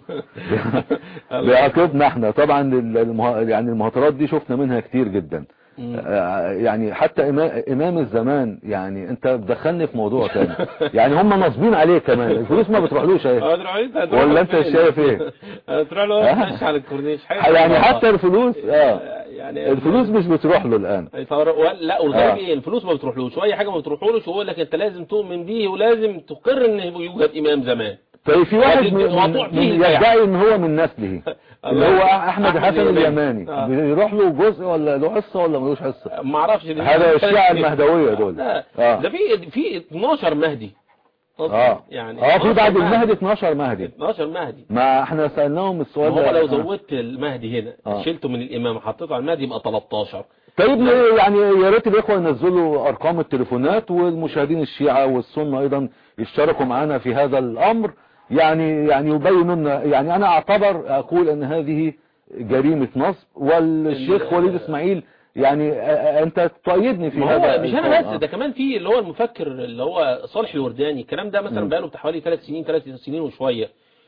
بيعاقبنا احنا طبعا المه... يعني المهاترات دي شفنا منها كتير جدا مم. آه، يعني حتى إمام, امام الزمان يعني انت بتدخلني في موضوع تاني يعني هم ناصبين عليه كمان الفلوس ما بتروحلوش اهي آه، تروح أنت- هتروح ولا أنت فين؟ شايف إيه؟ آه، تروح له آه. ماشي على الكورنيش حاجة يعني والله. حتى الفلوس اه يعني الفلوس مش بتروح له الان يطور- ولا- لا والغريب آه. ايه الفلوس ما بتروحلوش واي حاجه ما بتروحلوش ويقول لك انت لازم تؤمن بيه ولازم تقر ان يوجد امام زمان طيب في واحد وبعدين من الموضوع من- فيه من البيع. يدعي ان هو من نسله اللي هو احمد أحمد حسن اليماني. اليماني آه. بيروح له جزء ولا له حصه ولا ملوش حصه ما اعرفش دي- هذا الشيعة المهدوية دول. لا آه. ده في في 12 مهدي أصلاً. اه يعني اه في 12 بعد مهدي. المهدي 12 مهدي 12 مهدي ما احنا سألناهم ما السؤال هو ده لو آه. زودت المهدي هنا آه. شلته من الامام حطيته على المهدي يبقى 13 طيب يعني يا ريت الاخوه ينزلوا ارقام التليفونات والمشاهدين الشيعة والسنة ايضا يشتركوا معنا في هذا الامر يعني يعني يبينوا لنا يعني انا اعتبر اقول ان هذه جريمة نصب والشيخ ال- وليد اسماعيل يعني آه، آه، انت تؤيدني في ما هذا هو مش انا القول. بس آه. ده كمان في اللي هو المفكر اللي هو صالح الورداني الكلام ده مثلا مم. بقاله بتاع حوالي ثلاث سنين ثلاث سنين وشويه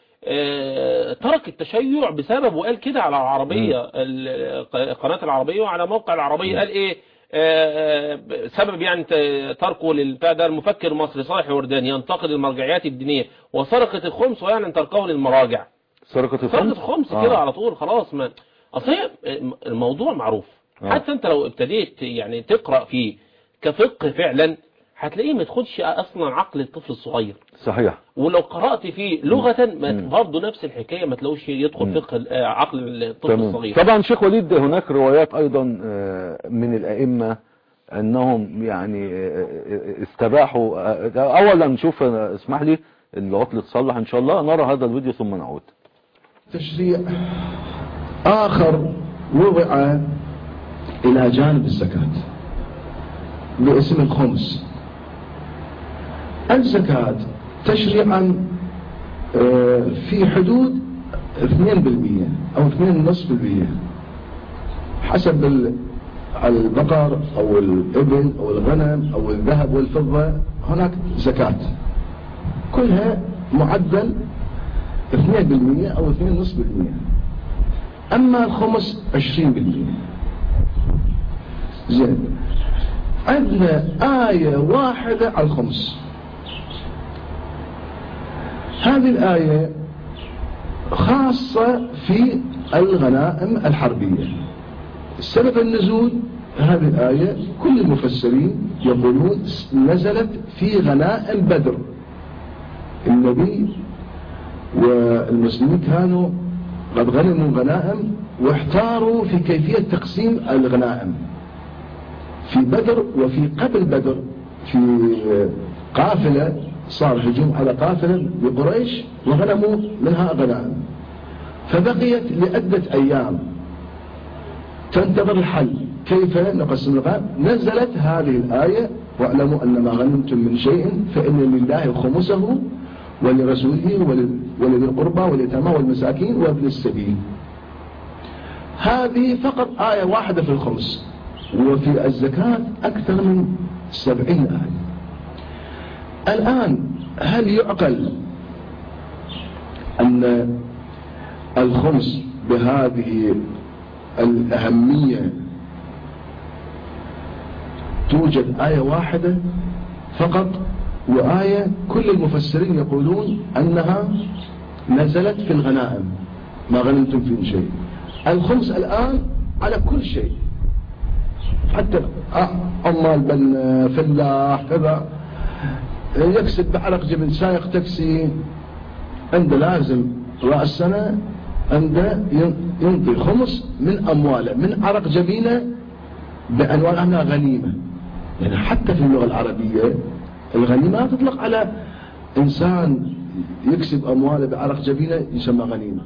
آه، ترك التشيع بسبب وقال كده على العربية ال- قناة العربية وعلى موقع العربية قال ايه آه، آه، سبب يعني ت- تركه للبتاع ده المفكر المصري صالح الورداني ينتقد المرجعيات الدينية وسرقة الخمس ويعلن تركه للمراجع سرقة سرقة الخمس الخمس آه. كده على طول خلاص ما اصل هي الموضوع معروف آه. حتى انت لو ابتديت يعني تقرأ فيه كفقه فعلا هتلاقيه ما تاخدش اصلا عقل الطفل الصغير صحيح ولو قرأت فيه لغة ما مم. برضه نفس الحكاية ما تلاقوش يدخل مم. فقه ال- آه، عقل الطفل تمام الصغير طبعا شيخ وليد هناك روايات ايضا آه، من الائمة انهم يعني آه، آه، استباحوا آه، اولا نشوف آه، اسمح لي العطل تصلح ان شاء الله نرى هذا الفيديو ثم نعود تشريع آخر وضع إلى جانب الزكاة باسم الخمس الزكاة تشريعا آه، في حدود 2% أو 2.5% حسب ال- البقر أو الإبل أو الغنم أو الذهب والفضة هناك زكاة كلها معدل 2% أو 2.5% أما الخمس 20% زين عندنا آية واحدة على الخمس هذه الآية خاصة في الغنائم الحربية سبب النزول هذه الآية كل المفسرين يقولون نزلت في غنائم بدر النبي والمسلمين كانوا قد غنموا غنائم واحتاروا في كيفية تقسيم الغنائم في بدر وفي قبل بدر في قافلة صار هجوم على قافلة بقريش وغنموا منها غنائم فبقيت لعدة أيام تنتظر الحل كيف نقسم الغنم نزلت هذه الآية واعلموا أن ما غنمتم من شيء فإن لله خمسه ولرسوله ول- ولذي القربى واليتامى والمساكين وابن السبيل هذه فقط آية واحدة في الخمس وفي الزكاة أكثر من سبعين آية الآن هل يعقل أن الخمس بهذه الأهمية توجد آية واحدة فقط وآية كل المفسرين يقولون أنها نزلت في الغنائم ما غنمتم في شيء الخمس الآن على كل شيء حتى عمال بن فلاح كذا يكسب بعرق جبن سائق تاكسي عنده لازم رأس السنة عنده ينطي خمس من أمواله من عرق جبينه بعنوان أنها غنيمة يعني حتى في اللغة العربية الغنيمة تطلق على إنسان يكسب أمواله بعرق جبينه يسمى غنيمة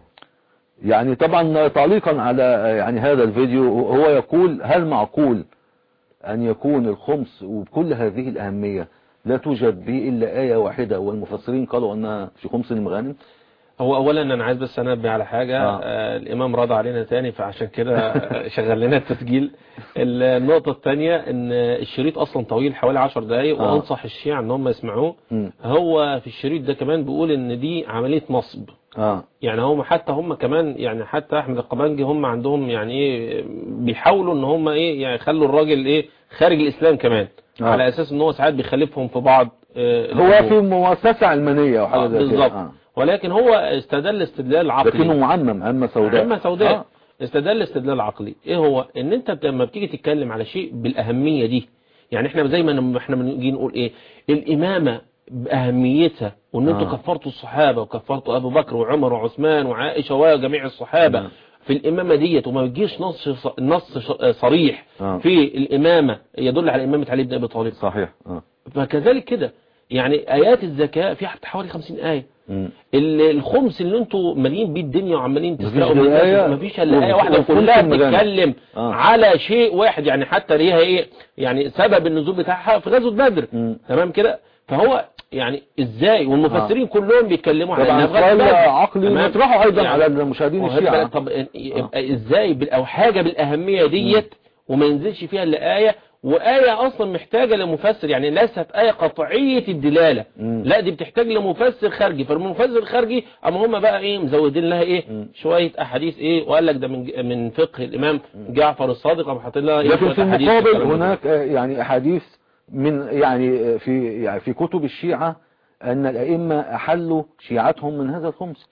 يعني طبعا تعليقا على يعني هذا الفيديو هو يقول هل معقول أن يكون الخمس وبكل هذه الأهمية لا توجد به إلا آية واحدة والمفسرين قالوا أنها في خمس المغانم هو اولا انا عايز بس انبه على حاجة آه. آه. الامام رضى علينا تاني فعشان كده شغل لنا التسجيل النقطة الثانية ان الشريط اصلا طويل حوالي 10 دقايق آه. وانصح الشيعة ان هم يسمعوه مم. هو في الشريط ده كمان بيقول ان دي عملية نصب آه يعني هم حتى هم كمان يعني حتى احمد القبانجي هم عندهم يعني ايه بيحاولوا ان هم ايه يعني يخلوا الراجل ايه خارج الاسلام كمان آه. على اساس ان هو ساعات بيخالفهم في بعض آه، هو الأمور. في مؤسسة علمانية أو آه، حاجة زي كده بالظبط آه. ولكن هو استدل استدلال عقلي لكنه معمم عمة سوداء عمة سوداء آه. استدل استدلال عقلي ايه هو ان انت لما بتيجي تتكلم على شيء بالاهمية دي يعني احنا زي ما لما احنا بنيجي نقول ايه الامامة باهميتها وان انتوا آه. كفرتوا الصحابة وكفرتوا ابو بكر وعمر وعثمان وعائشة وجميع الصحابة نعم. في الامامة ديت وما بتجيش نص نص صريح آه. في الامامة يدل على امامة علي بن ابي طالب صحيح آه. فكذلك كده يعني ايات الزكاة في حتى حوالي 50 آية مم. ال- الخمس اللي انتوا مالين بيه الدنيا وعمالين مفيش تسرقوا غير من الناس آية مفيش الا آية و- واحدة وكل كلها المجانب. بتتكلم آه. على شيء واحد يعني حتى ليها ايه يعني سبب النزول بتاعها في غزوة بدر مم. تمام كده فهو يعني ازاي والمفسرين كلهم بيتكلموا على طبعا انها في سؤال غزوة بدر عقلي تمام؟ نطرحه أيضا يعني على المشاهدين وهل الشيعة بقى- طب يبقى ازاي بال- او حاجة بالاهمية ديت وما ينزلش فيها الا آية وآية أصلا محتاجة لمفسر يعني ليست آية قطعية الدلالة مم. لا دي بتحتاج لمفسر خارجي فالمفسر الخارجي اما هم بقى ايه مزودين لها ايه مم. شوية احاديث ايه وقال لك ده من من فقه الامام جعفر الصادق قام حاطين لها ايه لكن شوية في أحاديث المقابل والكلام ده. هناك آه، يعني أحاديث من يعني آه، في يعني في كتب الشيعة أن الأئمة أحلوا شيعتهم من هذا الخمس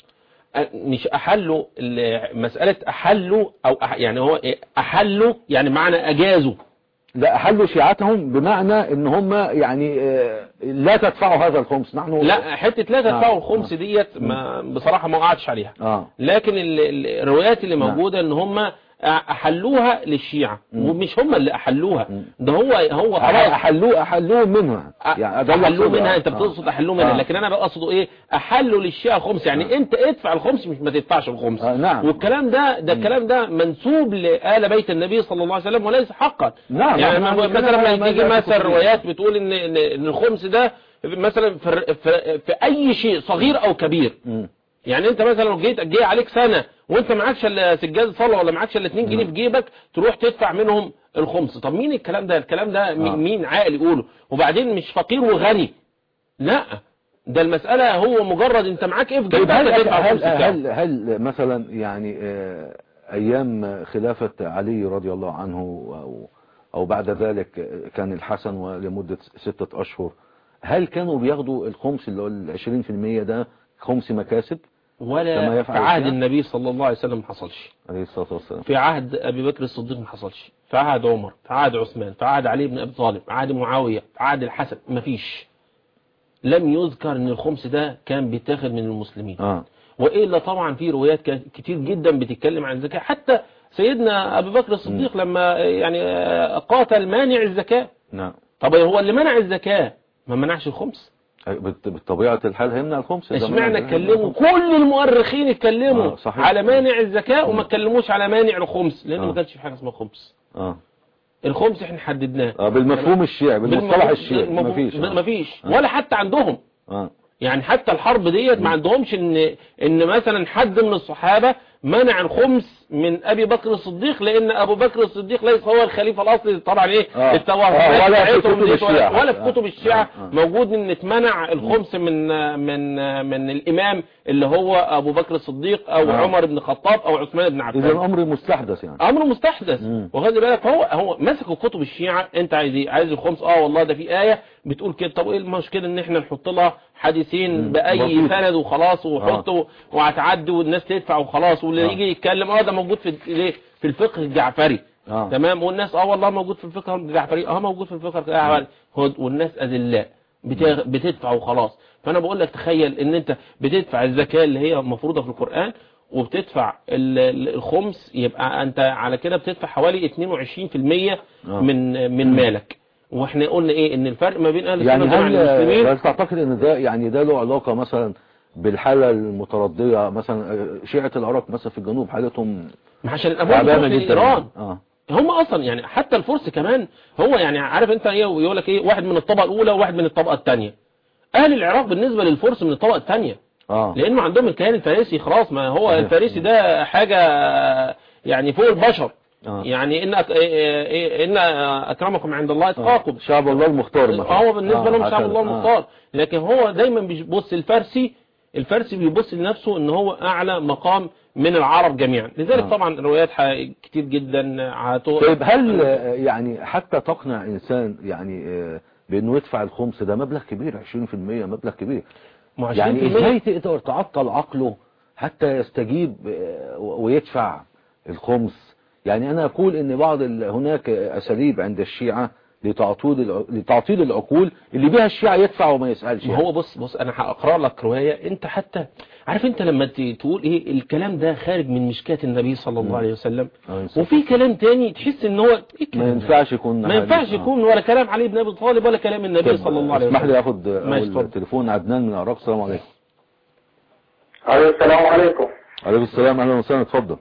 مش احلوا ال- مسألة احلوا او أح يعني هو إيه احلوا يعني معنى اجازوا لا أحلوا شيعتهم بمعنى أن هم يعني آه، لا تدفعوا هذا الخمس نحن لا حتة لا تدفعوا آه. الخمس ديت ما بصراحة ما وقعتش عليها آه لكن ال- ال- الروايات اللي نعم. موجودة ان هم احلوها للشيعة مم. ومش هم اللي احلوها مم. ده هو هو أح- خلاص أحلوه أحلوه منها يعني ده اللي احلوا أقصده. منها انت آه. بتقصد احلوا منها آه. لكن انا بقصده ايه احلوا للشيعة الخمس يعني آه. انت ادفع الخمس مش ما تدفعش الخمس آه، نعم. والكلام ده ده الكلام ده منسوب لآل بيت النبي صلى الله عليه وسلم وليس حقا نعم، يعني نعم، ما- نعم، مثلا نعم، لما ما تيجي جاء في مثلا كتب روايات بتقول ان ان إن الخمس ده مثلا في, في, في اي شيء صغير او كبير مم. يعني انت مثلا لو جيت جه عليك سنة وانت معكش الا سجاد صلاة ولا معكش الا 2 جنيه في جيبك تروح تدفع منهم الخمس طب مين الكلام ده الكلام ده مين- آه. مين عاقل يقوله وبعدين مش فقير وغني لا ده المسألة هو مجرد انت معاك ايه في طيب جيبك هل تدفع هل الخمس بتاعه. هل, هل مثلا يعني آه، ايام خلافة علي رضي الله عنه او او بعد ذلك كان الحسن ولمدة ستة اشهر هل كانوا بياخدوا الخمس اللي هو العشرين في المية ده خمس مكاسب كما ولا في يفعل عهد الشيعة؟ النبي صلى الله عليه وسلم ما حصلش عليه الصلاة والسلام في عهد ابي بكر الصديق ما حصلش في عهد عمر في عهد عثمان في عهد علي بن ابي طالب في عهد معاوية في عهد الحسن ما فيش لم يذكر ان الخمس ده كان بيتاخد من المسلمين اه وإلا طبعا في روايات ك- كتير جدا بتتكلم عن الزكاة حتى سيدنا أبي بكر الصديق لما يعني قاتل مانع الزكاة نعم طب هو اللي منع الزكاة ما منعش الخمس بت- بطبيعة الحال هيمنع الخمس زي ما اشمعنى قلنا. اتكلموا كل المؤرخين اتكلموا آه، صحيح. على مانع الزكاة وما اتكلموش على مانع الخمس لان آه. ما كانش في حاجة اسمها خمس اه الخمس احنا حددناه اه بالمفهوم الشيعي بالمصطلح بالمفهوم- الشيعي بالمفهوم- مفيش آه. مفيش آه. ولا حتى عندهم اه يعني حتى الحرب ديت ما عندهمش ان ان مثلا حد من الصحابه منع الخمس من ابي بكر الصديق لان ابو بكر الصديق ليس هو الخليفه الاصلي طبعا ايه آه. التوارث آه، ولا في بتاعتهم كتب ديت ولا, الشيعة. ولا في كتب الشيعه آه، آه. موجود ان اتمنع الخمس من من من الامام اللي هو ابو بكر الصديق او آه. عمر بن الخطاب او عثمان بن عفان اذا امر مستحدث يعني امر مستحدث مم. وخلي بالك هو هو مسكوا كتب الشيعة انت عايز ايه عايز الخمس اه والله ده في آية بتقول كده طب ايه المشكلة ان احنا نحط لها حديثين مم. بأي بسيط. سند وخلاص وحطه وهتعدي والناس تدفع وخلاص واللي آه. يجي يتكلم اه ده موجود في ليه؟ في الفقه الجعفري اه تمام والناس اه والله موجود في الفقه الجعفري اه موجود في الفقه الجعفري هو- والناس اذلاء بت- بتدفع وخلاص فانا بقول لك تخيل ان انت بتدفع الزكاة اللي هي مفروضة في القرآن وبتدفع ال- ال- الخمس يبقى انت على كده بتدفع حوالي 22% آه. من من مالك واحنا قلنا ايه ان الفرق ما بين اهل يعني السنه هل وجماعه المسلمين هل تعتقد ان ده يعني ده له علاقة مثلا بالحالة المتردية مثلا شيعة العراق مثلا في الجنوب حالتهم عشان الاموال تعبانة بتروح جدا لايران اه هم اصلا يعني حتى الفرس كمان هو يعني عارف انت ايه يقول لك ايه واحد من الطبقه الاولى وواحد من الطبقه الثانيه اهل العراق بالنسبه للفرس من الطبقه الثانيه اه لانه عندهم الكيان الفارسي خلاص ما هو صحيح. الفارسي ده حاجه يعني فوق البشر آه. يعني ان أك... إيه- إيه- ان اكرمكم عند الله اتقاكم شعب الله المختار مثلا هو بالنسبة آه، لهم شعب هكذا. الله آه. المختار لكن هو دايما بيبص الفارسي الفارسي بيبص لنفسه ان هو اعلى مقام من العرب جميعا لذلك آه. طبعا الروايات ح- كتير جدا هتو... طيب هل آه، يعني حتى تقنع انسان يعني آه، بانه يدفع الخمس ده مبلغ كبير 20% مبلغ كبير ما هو 20% يعني ازاي تقدر تعطل عقله حتى يستجيب آه، ويدفع الخمس يعني انا اقول ان بعض ال- هناك اساليب عند الشيعة لتعطيل الع- لتعطيل العقول اللي بيها الشيعة يدفع وما يسألش ما هو بص بص انا هقرا لك روايه انت حتى عارف انت لما ت- تقول ايه الكلام ده خارج من مشكاه النبي صلى الله عليه وسلم آه، وفي كلام تاني تحس ان هو إيه ما الكلام ده؟ ينفعش يكون ما ينفعش حديث. آه. يكون ولا كلام علي بن ابي طالب ولا كلام النبي طب، صلى الله عليه اسمح لي وسلم اخد ماشي، اول اتفضل. تليفون عدنان من العراق السلام عليكم الو السلام عليكم عليكم السلام اهلا وسهلا اتفضل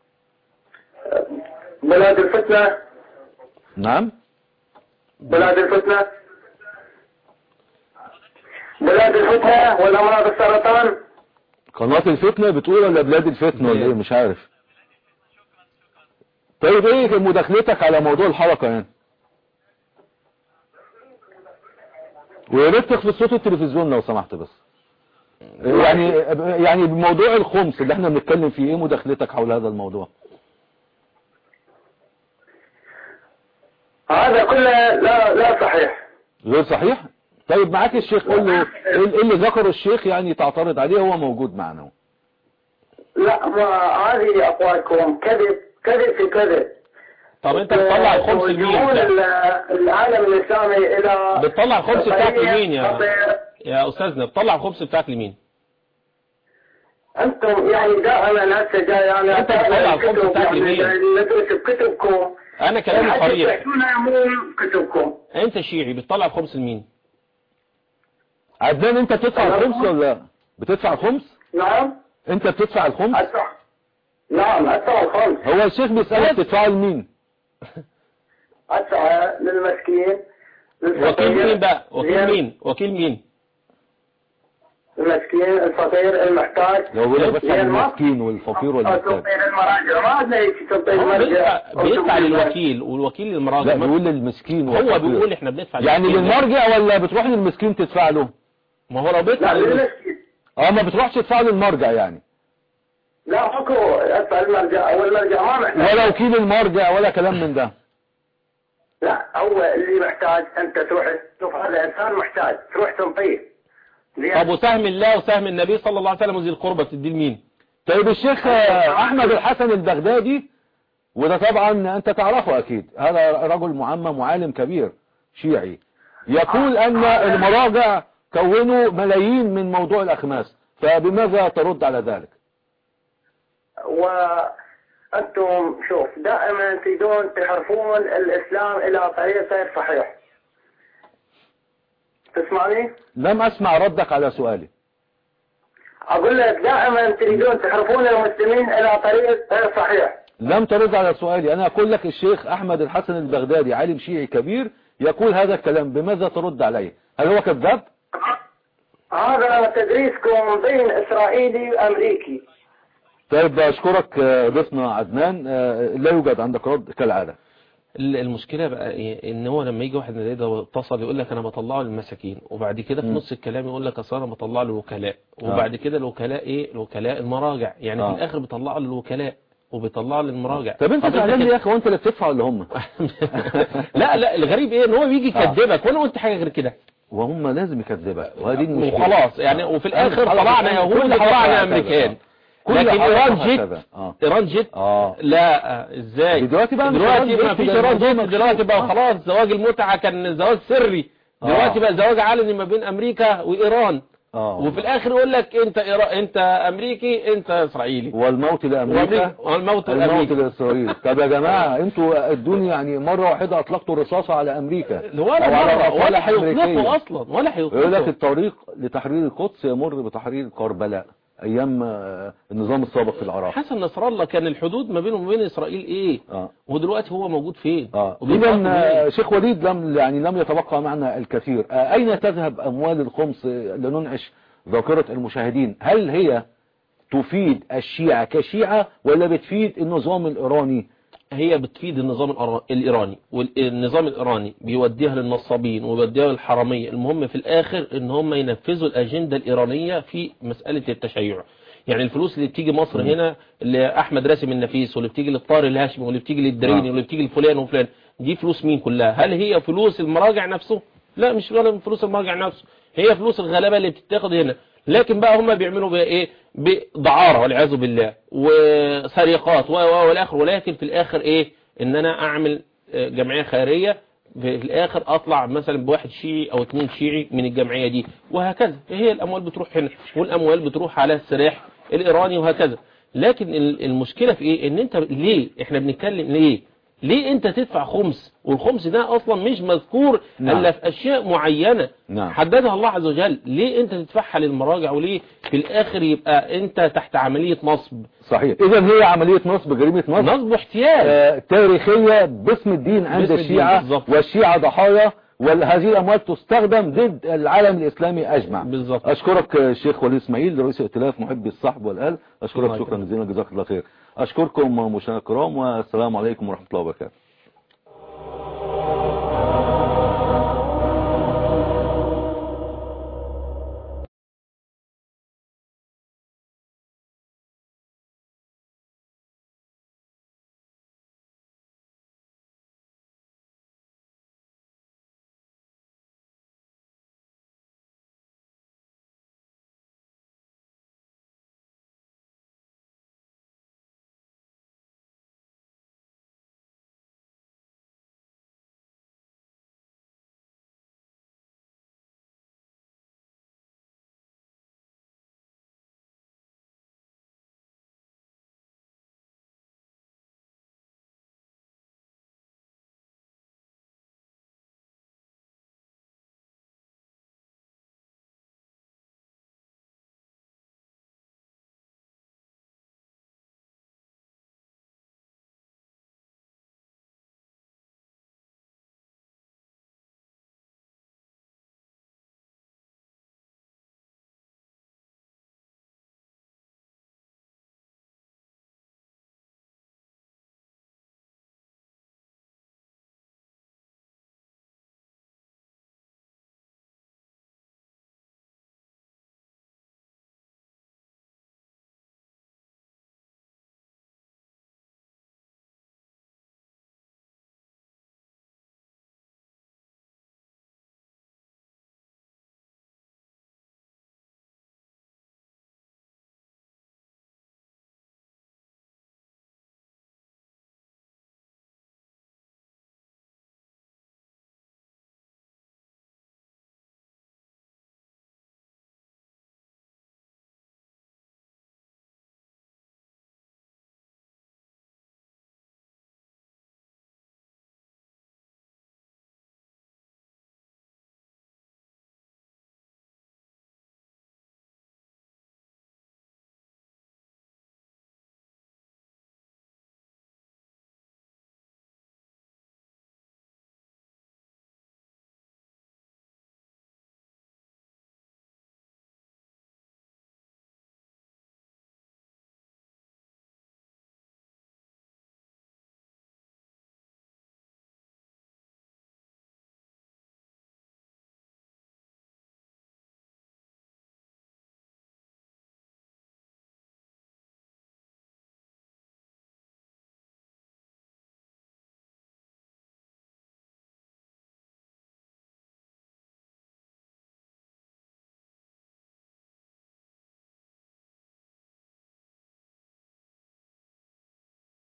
بلاد الفتنة نعم بلاد الفتنة بلاد الفتنة ولا مرض السرطان قناة الفتنة بتقول ولا بلاد الفتنة ولا ايه مش عارف طيب ايه مداخلتك على موضوع الحلقة يعني ويا ريت تخفي صوت التلفزيون لو سمحت بس يعني يعني بموضوع الخمس اللي احنا بنتكلم فيه ايه مداخلتك حول هذا الموضوع هذا كله لا لا صحيح غير صحيح طيب معاك الشيخ قول له ايه إيه اللي ذكره الشيخ يعني تعترض عليه هو موجود معنا اهو. لا ما هذه أقوالكم كذب كذب في كذب طب انت بتطلع الخمس لمين توجهون انت؟ ال- العالم الإسلامي إلى بتطلع الخمس بتاعك خطير- لمين يا خطير. يا استاذنا بتطلع الخمس بتاعك لمين أنتم يعني دائما هسه جاي يعني أنت بتطلع الخمس الكتب بتاعك يعني لمين؟ ندرس بكتبكم انا كلامي حتى صريح تحكونا مو كتبكم انت شيعي بتطلع الخمس لمين عدنان انت بتدفع الخمس ولا لا؟ بتدفع الخمس نعم انت بتدفع الخمس أدفع نعم أدفع الخمس هو الشيخ بيسألك تدفعه لمين أدفع للمسكين وكيل مين بقى وكيل زين. مين وكيل مين المسكين الفقير المحتاج لو بيقول لك بدفع زين، ما- للمسكين والفقير أو والمحتاج تنطير المراجع ما عندنا هيك تنطير هو المرجع بيدفع بيدفع للوكيل والوكيل لا للمراجع ما- بيقول للمسكين هو والفقير. بيقول احنا بندفع يعني للمسكين. للمرجع ولا بتروح للمسكين تدفع له ما هو لو بيدفع لا للمسكين للمسكين اه ما بتروحش تدفع للمرجع يعني لا حكو أدفع المرجع والمرجع ما محتاج ولا وكيل المرجع ولا كلام من ده لا هو اللي محتاج أنت تروح تشوف هذا إنسان محتاج تروح تنطيه زين. طب وسهم الله وسهم النبي صلى الله عليه وسلم وذي القربى بتديه لمين طيب الشيخ آه، احمد الحسن البغدادي وده طبعا انت تعرفه اكيد هذا رجل معمم وعالم كبير شيعي يقول ان المراجع كونوا ملايين من موضوع الاخماس فبماذا ترد على ذلك وأنتم شوف دائما تريدون تحرفون الإسلام إلى طريق غير صحيح تسمعني؟ لم اسمع ردك على سؤالي أقول لك دائما تريدون تحرفون المسلمين إلى طريق غير صحيح لم ترد على سؤالي انا اقول لك الشيخ احمد الحسن البغدادي عالم شيعي كبير يقول هذا الكلام بماذا ترد عليه هل هو كذاب هذا تدريسكم بين إسرائيلي وأمريكي طيب اشكرك آه، ضيفنا عدنان آه، لا يوجد عندك رد كالعادة ال- المشكلة بقى إيه؟ ان هو لما يجي واحد زي ده اتصل يقول لك انا بطلعه للمساكين وبعد كده في مم. نص الكلام يقول لك اصل انا بطلعه للوكلاء وبعد كده الوكلاء ايه الوكلاء المراجع يعني آه. في الاخر بيطلعه للوكلاء وبيطلعه للمراجع طب انت زعلان ليه يا اخي وانت اللي بتدفع ولا هم لا لا الغريب ايه ان هو بيجي آه. يكذبك وانا قلت حاجة غير كده وهم لازم يكذبك وهذه المشكلة وخلاص يعني وفي الاخر خلاص، طلعنا كل يهود حلقة طلعنا هكذا. امريكان كل لكن حلقة ايران هكذا. جيت اه ايران جيت اه لا ازاي دلوقتي بقى مش دلوقتي إيران ما جيت، فيش ده ايران الموضوع جيت دلوقتي مكشوف. بقى آه. خلاص زواج المتعة كان زواج سري آه. دلوقتي بقى زواج علني ما بين امريكا وايران اه وفي الاخر يقول لك انت إيرا... انت امريكي انت اسرائيلي والموت لامريكا وأمريكا- والموت الموت الامريكي لاسرائيل طب يا جماعه انتوا ادوني يعني مره واحده اطلقتوا الرصاصه على امريكا ولا أو على مرة مصالح ولا هيطلقوا أمريكية. اصلا ولا يقول لك هيطلقوا الطريق لتحرير القدس يمر بتحرير كربلاء ايام آه، النظام السابق في العراق حسن نصر الله كان الحدود ما بينه وما بين اسرائيل ايه اه ودلوقتي هو موجود فين اه وبيقاتل اذا مين؟ آه، شيخ وليد لم يعني لم يتبقى معنا الكثير آه، اين تذهب اموال الخمس آه، لننعش ذاكره المشاهدين هل هي تفيد الشيعة كشيعة ولا بتفيد النظام الإيراني هي بتفيد النظام الأر- الإيراني والنظام الإيراني بيوديها للنصابين ويوديها للحرامية المهم في الآخر ان هم ينفذوا الأجندة الإيرانية في مسألة التشيع يعني الفلوس اللي بتيجي مصر هنا اللي أحمد راسم النفيس واللي بتيجي للطار الهاشمي واللي بتيجي للدريني آه. واللي بتيجي لفلان وفلان دي فلوس مين كلها هل هي فلوس المراجع نفسه لا مش ولا من فلوس المراجع نفسه هي فلوس الغلابة اللي بتتاخد هنا لكن بقى هم بيعملوا بقى ايه بدعارة والعياذ بالله وسرقات و و والاخر ولكن في الاخر ايه ان انا اعمل آه، جمعية خيرية في في الاخر اطلع مثلا بواحد شيعي او اتنين شيعي من الجمعية دي وهكذا هي الاموال بتروح هنا والاموال بتروح على السلاح الايراني وهكذا لكن ال- المشكلة في ايه ان انت ليه احنا بنتكلم ليه ليه انت تدفع خمس والخمس ده اصلا مش مذكور نعم. الا في اشياء معينة نعم. حددها الله عز وجل ليه انت تدفعها للمراجع وليه في الاخر يبقى انت تحت عملية نصب صحيح إذا هي عملية نصب جريمة نصب نصب واحتيال آه، تاريخية باسم الدين عند باسم الدين الشيعة بالظبط. والشيعة ضحايا وهذه الأموال تستخدم ضد العالم الإسلامي أجمع بالظبط. أشكرك آه، الشيخ وليد إسماعيل رئيس ائتلاف محبي الصحب والآل أشكرك الله شكرا يكرمك. جزيلا جزاك الله خير أشكركم مشاهدينا الكرام والسلام عليكم ورحمة الله وبركاته